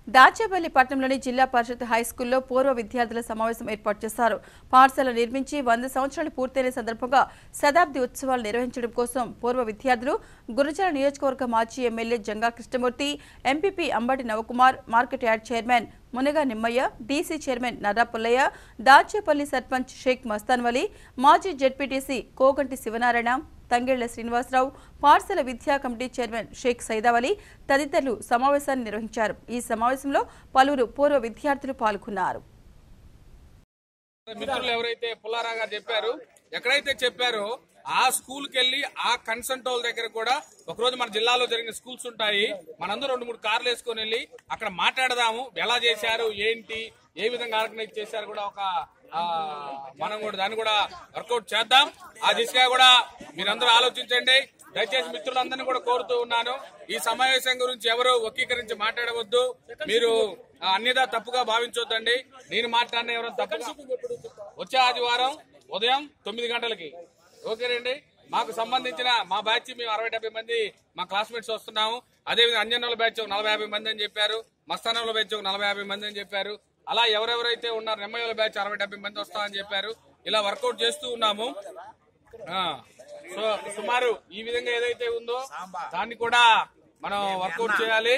దాచేపల్లి పట్టణంలోని జిల్లా పరిషత్ హై స్కూల్లో పూర్వ విద్యార్థుల సమావేశం ఏర్పాటు చేశారు పాఠశాల నిర్మించి వంద సంవత్సరాలు పూర్తయిన సందర్భంగా శతాబ్ది ఉత్సవాలు నిర్వహించడం కోసం పూర్వ విద్యార్థులు గురజాల నియోజకవర్గ మాజీ MLA Janga Krishnamurthy MPP Ambati Navakumar market yard chairman Munaga Nimmaiah DC chairman Narra Pullaiah Dachepalli sarpanch Shaik Mastan Vali మాజీ జెడ్పీటీసీ కోగంటి శివనారాయణ తంగెళ్ల శ్రీనివాసరావు పాఠశాల విద్యా కమిటీ చైర్మన్ షేక్ సైదావలి తదితరులు సమావేశాన్ని నిర్వహించారు ఈ సమావేశంలో పలువురు పూర్వ విద్యార్థులు పాల్గొన్నారు మిత్రులు ఎవరైతే పుల్లారా గారు చెప్పారు ఎక్కడైతే చెప్పారో ఆ స్కూల్ కి వెళ్ళి ఆ కన్సల్ట్ వాళ్ళ దగ్గర కూడా ఒకరోజు మన జిల్లాలో జరిగిన స్కూల్స్ ఉంటాయి మనందరూ రెండు మూడు కార్లు వేసుకొని వెళ్ళి అక్కడ మాట్లాడదాము ఎలా చేశారు ఏంటి ఏ విధంగా ఆర్గనైజ్ చేశారు కూడా ఒక ఆ, మనం కూడా దాన్ని కూడా వర్కౌట్ చేద్దాం ఆ దిశగా కూడా మీరందరూ ఆలోచించండి దయచేసి మిత్రులందరినీ కూడా కోరుతూ ఉన్నాను ఈ సమావేశం గురించి ఎవరు వక్రీకరించి మాట్లాడవద్దు మీరు ఆ, అన్యదా తప్పుగా భావించొద్దండి నేను మాట్లాడిన ఎవరు తప్పుగా వచ్చే ఆదివారం ఉదయం తొమ్మిది గంటలకి ఓకేనండి మాకు సంబంధించిన మా బ్యాచ్ మేము అరవై డెబ్బై మంది మా క్లాస్మేట్స్ వస్తున్నాము అదేవిధంగా అంజనోళ్ళ బ్యాచ్ ఒక నలభై యాభై మంది అని చెప్పారు మస్తానంలో బ్యాచ్ ఒక నలభై యాభై మంది అని చెప్పారు అలా ఎవరెవరైతే ఉన్నారు నెమ్మయోల బ్యాచ్ అరవై డెబ్బై మంది వస్తామని చెప్పారు ఇలా వర్కౌట్ చేస్తూ ఉన్నాము ఆ, సో సుమారు ఈ విధంగా ఏదైతే ఉందో దాన్ని కూడా మనం వర్కౌట్ చేయాలి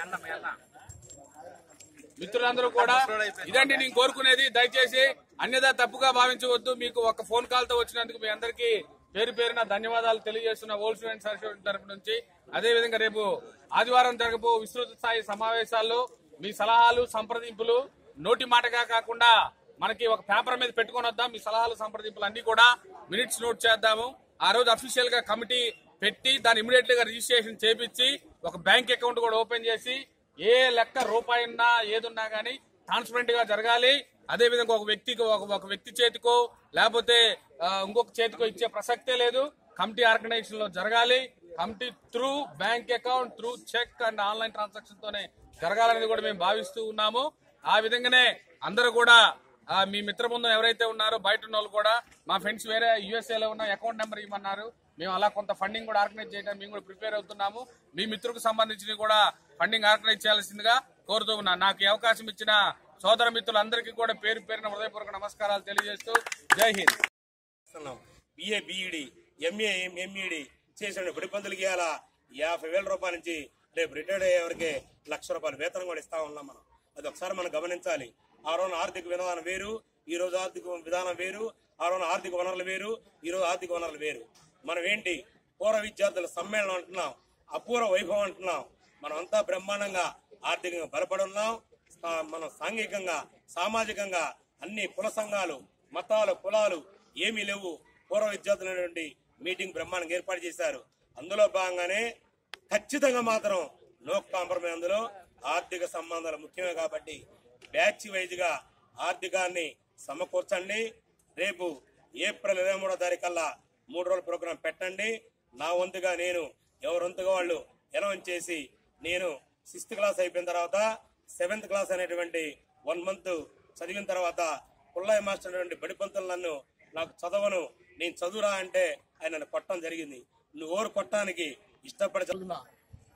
మిత్రులందరూ కూడా ఇదండి నేను కోరుకునేది దయచేసి అన్యదా తప్పుగా భావించవద్దు మీకు ఒక ఫోన్ కాల్ తో వచ్చినందుకు మీ అందరికీ పేరు పేరున ధన్యవాదాలు తెలియజేస్తున్న ఓల్డ్ స్టూడెంట్స్ అసోసియేషన్ తరపు నుంచి అదే విధంగా రేపు ఆదివారం జరగబో విస్తృత స్థాయి సమావేశాల్లో మీ సలహాలు సంప్రదింపులు నోటి మాటగా కాకుండా మనకి ఒక పేపర్ మీద పెట్టుకొని వద్దాం మీ సలహాలు సంప్రదింపులు అన్ని కూడా మినిట్స్ నోట్ చేద్దాము ఆ రోజు అఫీషియల్ గా కమిటీ పెట్టి దాన్ని ఇమీడియట్ గా రిజిస్ట్రేషన్ చేపించి ఒక బ్యాంక్ అకౌంట్ కూడా ఓపెన్ చేసి ఏ లెక్క రూపాయి ఉన్నా ఏదున్నా గానీ ట్రాన్స్పరెంట్ గా జరగాలి అదే విధంగా ఒక వ్యక్తికి ఒక ఒక వ్యక్తి చేతికో లేకపోతే ఆ, ఇంకొక చేతికో ఇచ్చే ప్రసక్తే లేదు కమిటీ ఆర్గనైజేషన్ లో జరగాలి committee through bank account through cheque and online transaction తోనే జరగాలనేది కూడా మేము భావిస్తూ ఉన్నాము ఆ విధంగానే అందరూ కూడా ఆ, మీ మిత్ర బృందం ఎవరైతే ఉన్నారో బయట ఉన్న వాళ్ళు కూడా మా ఫ్రెండ్స్ వేరే USA లో ఉన్న అకౌంట్ నెంబర్ ఇవ్వమన్నారు మేము అలా కొంత ఫండింగ్ కూడా ఆర్గనైజ్ చేయడానికి మేము కూడా ప్రిపేర్ అవుతున్నాము మీ మిత్రులకు సంబంధించి కూడా ఫండింగ్ ఆర్గనైజ్ చేయాల్సిందిగా కోరుతూ ఉన్నాను నాకు ఈ అవకాశం ఇచ్చిన సోదర మిత్రులందరికీ కూడా పేరు పేరున హృదయపూర్వక నమస్కారాలు తెలియజేస్తూ జై హింద్ చేస్తున్నాం బిఏ బిఈడి ఎంఏ ఎంఈడి చేసిన బడిపందులకి ఇవాళ యాభై వేల రూపాయల నుంచి రేపు రిటైర్డ్ అయ్యే వరకే లక్ష రూపాయల వేతనం కూడా ఇస్తా ఉన్నాం మనం అది ఒకసారి మనం గమనించాలి ఆ రోజున ఆర్థిక విధానం వేరు ఈ రోజు ఆర్థిక విధానం వేరు ఆ రోజున ఆర్థిక వనరులు వేరు ఈ రోజు ఆర్థిక వనరులు వేరు మనం ఏంటి పూర్వ విద్యార్థుల సమ్మేళనం అంటున్నాం అపూర్వ వైభవం అంటున్నాం మనం అంతా బ్రహ్మాండంగా ఆర్థికంగా బలపడి ఉన్నాం ఆ, మనం సాంఘికంగా సామాజికంగా అన్ని కుల సంఘాలు మతాలు కులాలు ఏమీ లేవు పూర్వ విద్యార్థుల నుండి మీటింగ్ బ్రహ్మాండంగా ఏర్పాటు చేశారు అందులో భాగంగానే ఖచ్చితంగా మాత్రం నో కాంప్రమైజ్ అందులో ఆర్థిక సంబంధాలు ముఖ్యమే కాబట్టి బ్యాచ్ వైజ్ గా ఆర్థికాన్ని సమకూర్చండి రేపు ఏప్రిల్ ఇరవై మూడో తారీఖల్లా మూడు రోజుల ప్రోగ్రాం పెట్టండి నా వంతుగా నేను ఎవరి వంతుగా వాళ్ళు ఎలవన్ చేసి నేను సిక్స్త్ క్లాస్ అయిపోయిన తర్వాత సెవెంత్ క్లాస్ అనేటువంటి వన్ మంత్ చదివిన తర్వాత పుల్లయ్య మాస్టర్ అనేటువంటి బడిపంతులు నన్ను నాకు చదవను నేను చదువురా అంటే ఆయన నన్ను కొట్టడం జరిగింది నువ్వు ఓరు కొట్టడానికి ఇష్టపడి చదువు కలిగిన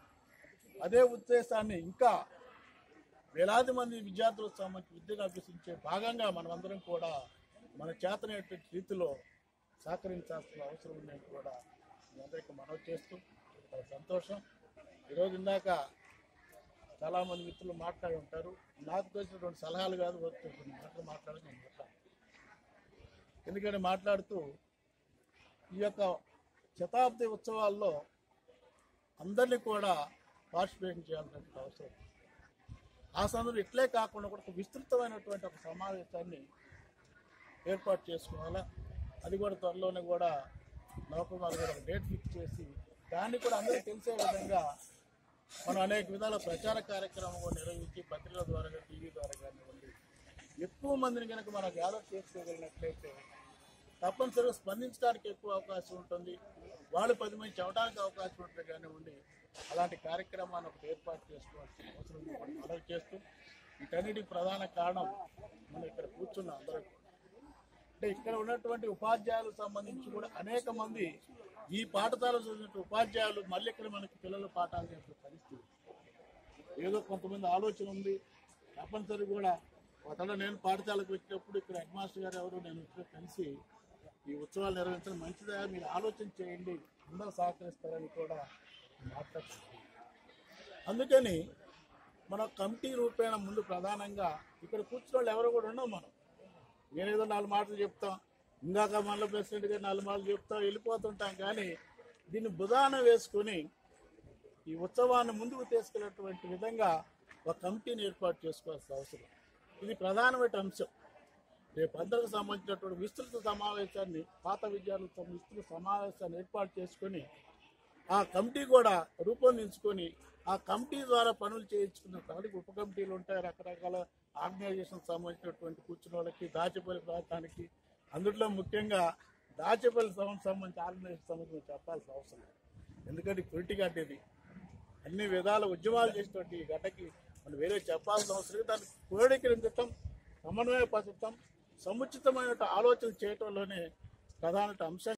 అదే ఉద్దేశాన్ని ఇంకా వేలాది మంది విద్యార్థులకు సంబంధించి విద్యను అభ్యసించే భాగంగా మనమందరం కూడా మన చేతనైనటువంటి రీతిలో సహకరించాల్సిన అవసరం ఉందని కూడా మీ అందరికీ మనవి చేస్తూ చాలా సంతోషం ఈరోజు ఇందాక చాలామంది మిత్రులు మాట్లాడి ఉంటారు నాకు తోచినటువంటి సలహాలు కాదు వచ్చే కొన్ని మాటలు మాట్లాడి నేను మాట్లాడను ఎందుకంటే మాట్లాడుతూ ఈ యొక్క శతాబ్ది ఉత్సవాల్లో అందరినీ కూడా పార్టిసిపేషన్ చేయాల్సినటువంటి అవసరం ఆ సందర్భంలో ఇట్లే కాకుండా కూడా ఒక విస్తృతమైనటువంటి ఒక సమావేశాన్ని ఏర్పాటు చేసుకోవాలా అది కూడా త్వరలోనే కూడా నవకుమార్ గారు ఒక డేట్ ఫిక్స్ చేసి దాన్ని కూడా అందరికీ తెలిసే విధంగా మనం అనేక విధాల ప్రచార కార్యక్రమం కూడా నిర్వహించి పత్రికల ద్వారా టీవీ ద్వారా కానివ్వండి ఎక్కువ మందిని కనుక మనం గ్యాదర్ చేసుకోగలిగినట్లయితే తప్పనిసరిగా స్పందించడానికి ఎక్కువ అవకాశం ఉంటుంది వాళ్ళు పది మంది చెప్పడానికి అవకాశం ఉంటుంది కానివ్వండి అలాంటి కార్యక్రమాన్ని ఒకటి ఏర్పాటు చేసుకోవాల్సిన అవసరం ఉంది మనం మనవి చేస్తూ వీటన్నిటికి ప్రధాన కారణం మనం ఇక్కడ కూర్చున్న అందరం కూడా. అంటే ఇక్కడ ఉన్నటువంటి ఉపాధ్యాయులకు సంబంధించి కూడా అనేక మంది ఈ పాఠశాలలో చదివినటువంటి ఉపాధ్యాయులు మళ్ళీ ఇక్కడ మనకి పిల్లలు పాఠాలు చెప్పే పరిస్థితి ఏదో కొంతమంది ఆలోచన ఉంది తప్పనిసరి కూడా ఒకవేళ నేను పాఠశాలకు వచ్చినప్పుడు ఇక్కడ హెడ్ మాస్టర్ గారు ఎవరు నేను ఇక్కడ కలిసి ఈ ఉత్సవాలు నిర్వహించడం మంచిదా మీరు ఆలోచన చేయండి అందరూ సహకరిస్తారని కూడా మాట్లాడుతున్నారు అందుకని మన కమిటీ రూపేణ ముందు ప్రధానంగా ఇక్కడ కూర్చున్న వాళ్ళు ఎవరు కూడా ఉన్నాం మనం నేనేదో నాలుగు మాటలు చెప్తాం ఇందాక మనలో ప్రెసిడెంట్ గారు నాలుగు మాటలు చెప్తాం వెళ్ళిపోతుంటాం కానీ దీన్ని బుధాన వేసుకుని ఈ ఉత్సవాన్ని ముందుకు తీసుకెళ్ళేటువంటి విధంగా ఒక కమిటీని ఏర్పాటు చేసుకోవాల్సిన అవసరం ఇది ప్రధానమైన అంశం రేపు అందరికి సంబంధించినటువంటి విస్తృత సమావేశాన్ని పాత విద్యార్థులతో విస్తృత సమావేశాన్ని ఏర్పాటు చేసుకొని ఆ కమిటీ కూడా రూపొందించుకొని ఆ కమిటీ ద్వారా పనులు చేయించుకున్న దానికి ఉప కమిటీలు ఉంటాయి రకరకాల ఆర్గనైజేషన్ సంబంధించినటువంటి కూర్చున్న వాళ్ళకి దాచేపల్లి ప్రాంతానికి అందులో ముఖ్యంగా దాచేపల్లి సంబంధించి సంబంధించి ఆర్గనైజేషన్ సంబంధించి చెప్పాల్సిన అవసరం లేదు. ఎందుకంటే పొలిటి గడ్డ ఇది అన్ని విధాల ఉద్యమాలు చేసినటువంటి ఈ గడ్డకి మనం వేరే చెప్పాల్సిన అవసరం లేదు. దాన్ని క్రోడీకరించటం సమన్వయపరచటం సముచితమైన ఆలోచన చేయటంలోనే ప్రధాన అంశం